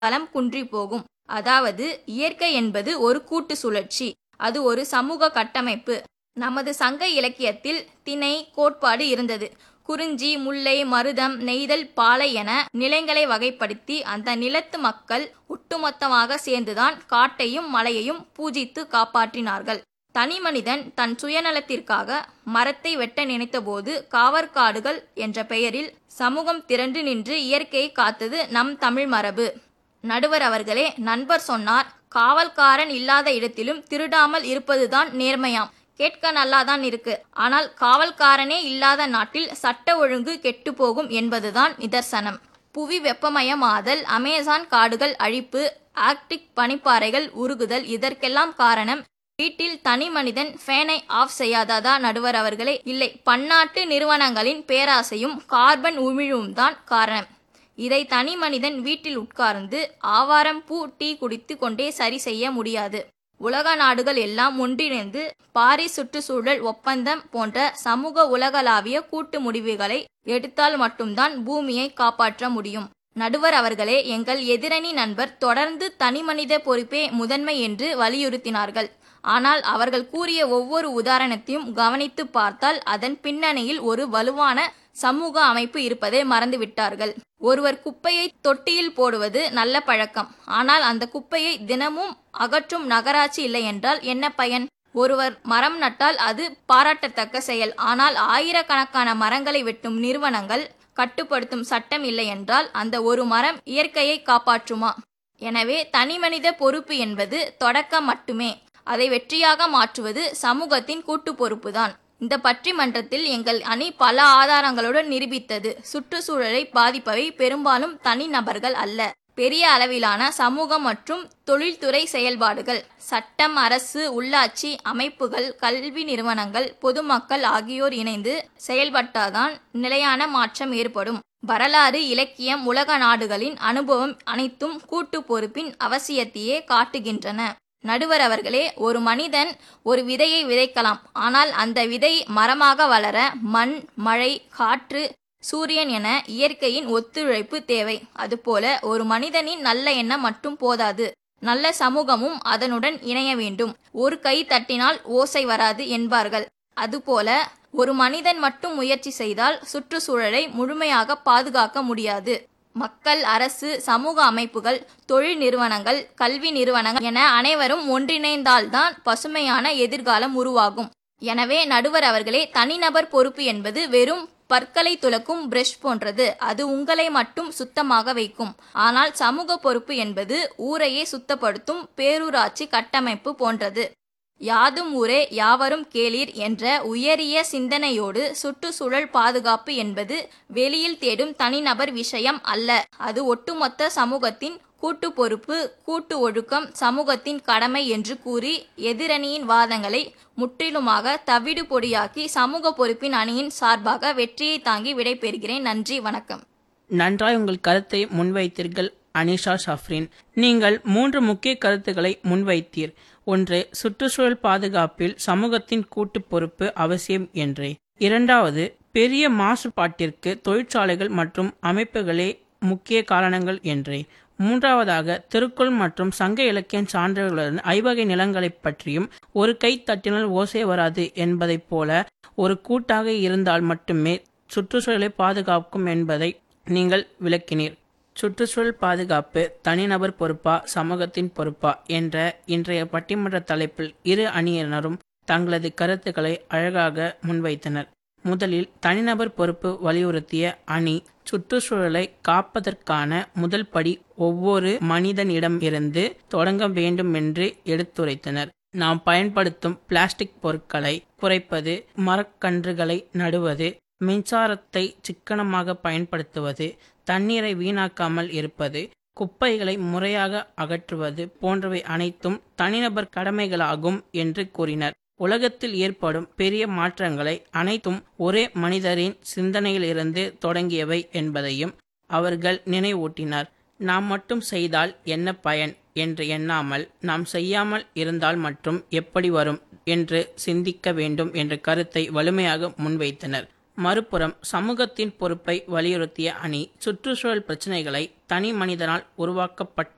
தளம் குன்றி போகும் அதாவது இயற்கை என்பது ஒரு கூட்டு சுழற்சி அது ஒரு சமூக கட்டமைப்பு நமது சங்க இலக்கியத்தில் திணை கோட்பாடு இருந்தது குறிஞ்சி முல்லை மருதம் நெய்தல் பாலை என நிலங்களை வகைப்படுத்தி அந்த நிலத்து மக்கள் ஒட்டுமொத்தமாக சேர்ந்துதான் காட்டையும் மலையையும் பூஜித்து காப்பாற்றினார்கள் தனிமனிதன் தன் சுயநலத்திற்காக மரத்தை வெட்ட நினைத்தபோது காவற்காடுகள் என்ற பெயரில் சமூகம் திரண்டு நின்று இயற்கையை காத்தது நம் தமிழ் மரபு நடுவர் அவர்களே நண்பர் சொன்னார் காவல்காரன் இல்லாத இடத்திலும் திருடாமல் இருப்பதுதான் நேர்மையாம் கேட்க நல்லாதான் இருக்கு ஆனால் காவல்காரனே இல்லாத நாட்டில் சட்ட ஒழுங்கு கெட்டு போகும் என்பதுதான் நிதர்சனம் புவி வெப்பமயமாதல் அமேசான் காடுகள் அழிப்பு ஆர்க்டிக் பனிப்பாறைகள் உருகுதல் இதற்கெல்லாம் காரணம் வீட்டில் தனி மனிதன் ஃபேனை ஆஃப் செய்யாததா நடுவர் அவர்களே இல்லை பன்னாட்டு நிறுவனங்களின் பேராசையும் கார்பன் உமிழ்வும் தான் காரணம் இதை தனி மனிதன் வீட்டில் உட்கார்ந்து ஆவாரம் பூ டீ குடித்து கொண்டே சரி செய்ய முடியாது உலக நாடுகள் எல்லாம் ஒன்றிணைந்து பாரிஸ் சுற்றுச்சூழல் ஒப்பந்தம் போன்ற சமூக உலகளாவிய கூட்டு முடிவுகளை எடுத்தால் மட்டும்தான் பூமியை காப்பாற்ற முடியும் நடுவர் அவர்களே எங்கள் எதிரணி நண்பர் தொடர்ந்து தனிமனித பொறுப்பே முதன்மை என்று வலியுறுத்தினார்கள் ஆனால் அவர்கள் கூறிய ஒவ்வொரு உதாரணத்தையும் கவனித்து பார்த்தால் அதன் பின்னணியில் ஒரு வலுவான சமூக அமைப்பு இருப்பதை மறந்துவிட்டார்கள் ஒருவர் குப்பையை தொட்டியில் போடுவது நல்ல பழக்கம் ஆனால் அந்த குப்பையை தினமும் அகற்றும் நகராட்சி இல்லை என்றால் என்ன பயன் ஒருவர் மரம் நட்டால் அது பாராட்டத்தக்க செயல் ஆனால் ஆயிரக்கணக்கான மரங்களை வெட்டும் நிறுவனங்கள் கட்டுப்படுத்தும் சட்டம் இல்லை என்றால் அந்த ஒரு மரம் இயற்கையை காப்பாற்றுமா எனவே தனிமனித பொறுப்பு என்பது தொடக்கம் மட்டுமே அதை வெற்றியாக மாற்றுவது சமூகத்தின் கூட்டு பொறுப்புதான் இந்த பட்டிமன்றத்தில் எங்கள் அணி பல ஆதாரங்களுடன் நிரூபித்தது சுற்றுச்சூழலை பாதிப்பவை பெரும்பாலும் தனிநபர்கள் அல்ல பெரிய அளவிலான சமூக மற்றும் தொழில்துறை செயல்பாடுகள் சட்டம் அரசு உள்ளாட்சி அமைப்புகள் கல்வி நிறுவனங்கள் பொதுமக்கள் ஆகியோர் இணைந்து செயல்பட்டாதான் நிலையான மாற்றம் ஏற்படும் வரலாறு இலக்கியம் உலக நாடுகளின் அனுபவம் அனைத்தும் கூட்டு பொறுப்பின் அவசியத்தையே காட்டுகின்றன நடுவர் அவர்களே ஒரு மனிதன் ஒரு விதையை விதைக்கலாம் ஆனால் அந்த விதை மரமாக வளர மண் மழை காற்று சூரியன் என இயற்கையின் ஒத்துழைப்பு தேவை அதுபோல ஒரு மனிதனின் நல்ல எண்ணம் மட்டும் போதாது நல்ல சமூகமும் அதனுடன் இணைய வேண்டும் ஒரு கை தட்டினால் ஓசை வராது என்பார்கள் அதுபோல ஒரு மனிதன் மட்டும் முயற்சி செய்தால் சுற்றுச்சூழலை முழுமையாக பாதுகாக்க முடியாது மக்கள் அரசு சமூக அமைப்புகள் தொழில் நிறுவனங்கள் கல்வி நிறுவனங்கள் என அனைவரும் ஒன்றிணைந்தால்தான் பசுமையான எதிர்காலம் உருவாகும் எனவே நடுவர் அவர்களே தனிநபர் பொறுப்பு என்பது வெறும் பற்களை துலக்கும் பிரஷ் போன்றது அது உங்களை மட்டும் சுத்தமாக வைக்கும் ஆனால் சமூக பொறுப்பு என்பது ஊரையே சுத்தப்படுத்தும் பேரூராட்சி கட்டமைப்பு போன்றது யாதும் ஊரே யாவரும் கேளீர் என்ற உயரிய சிந்தனையோடு சுற்றுச்சூழல் பாதுகாப்பு என்பது வெளியில் தேடும் தனிநபர் விஷயம் அல்ல அது ஒட்டுமொத்த சமூகத்தின் கூட்டு பொறுப்பு கூட்டு ஒழுக்கம் சமூகத்தின் கடமை என்று கூறி எதிரணியின் வாதங்களை முற்றிலுமாக தவிடு பொடியாக்கி சமூக பொறுப்பின் அணியின் சார்பாக வெற்றியை தாங்கி விடைபெறுகிறேன் நன்றி வணக்கம் நன்றாய் உங்கள் கருத்தை முன்வைத்தீர்கள் அனிஷா ஷாஃப்ரின் நீங்கள் மூன்று முக்கிய கருத்துக்களை முன்வைத்தீர் ஒன்று சுற்றுச்சூழல் பாதுகாப்பில் சமூகத்தின் கூட்டு பொறுப்பு அவசியம் என்றே இரண்டாவது பெரிய மாசுபாட்டிற்கு தொழிற்சாலைகள் மற்றும் அமைப்புகளே முக்கிய காரணங்கள் என்றே மூன்றாவதாக திருக்குறள் மற்றும் சங்க இலக்கியம் சான்றுகளுடன் ஐவகை நிலங்களைப் பற்றியும் ஒரு கை தட்டினால் ஓசை வராது என்பதைப் போல ஒரு கூட்டாக இருந்தால் மட்டுமே சுற்றுச்சூழலை பாதுகாக்கும் என்பதை நீங்கள் விளக்கினீர் சுற்றுச்சூழல் பாதுகாப்பு தனிநபர் பொறுப்பா சமூகத்தின் பொறுப்பா என்ற இன்றைய பட்டிமன்ற தலைப்பில் இரு அணியினரும் தங்களது கருத்துக்களை அழகாக முன்வைத்தனர் முதலில் தனிநபர் பொறுப்பு வலியுறுத்திய அணி சுற்றுச்சூழலை காப்பதற்கான முதல் படி ஒவ்வொரு மனிதனிடம் இருந்து தொடங்க வேண்டும் என்று எடுத்துரைத்தனர் நாம் பயன்படுத்தும் பிளாஸ்டிக் பொருட்களை குறைப்பது மரக்கன்றுகளை நடுவது மின்சாரத்தை சிக்கனமாக பயன்படுத்துவது தண்ணீரை வீணாக்காமல் இருப்பது குப்பைகளை முறையாக அகற்றுவது போன்றவை அனைத்தும் தனிநபர் கடமைகளாகும் என்று கூறினர் உலகத்தில் ஏற்படும் பெரிய மாற்றங்களை அனைத்தும் ஒரே மனிதரின் சிந்தனையிலிருந்து தொடங்கியவை என்பதையும் அவர்கள் நினைவூட்டினார் நாம் மட்டும் செய்தால் என்ன பயன் என்று எண்ணாமல் நாம் செய்யாமல் இருந்தால் மட்டும் எப்படி வரும் என்று சிந்திக்க வேண்டும் என்ற கருத்தை வலிமையாக முன்வைத்தனர் மறுபுறம் சமூகத்தின் பொறுப்பை வலியுறுத்திய அணி சுற்றுச்சூழல் பிரச்சினைகளை தனி மனிதனால் உருவாக்கப்பட்ட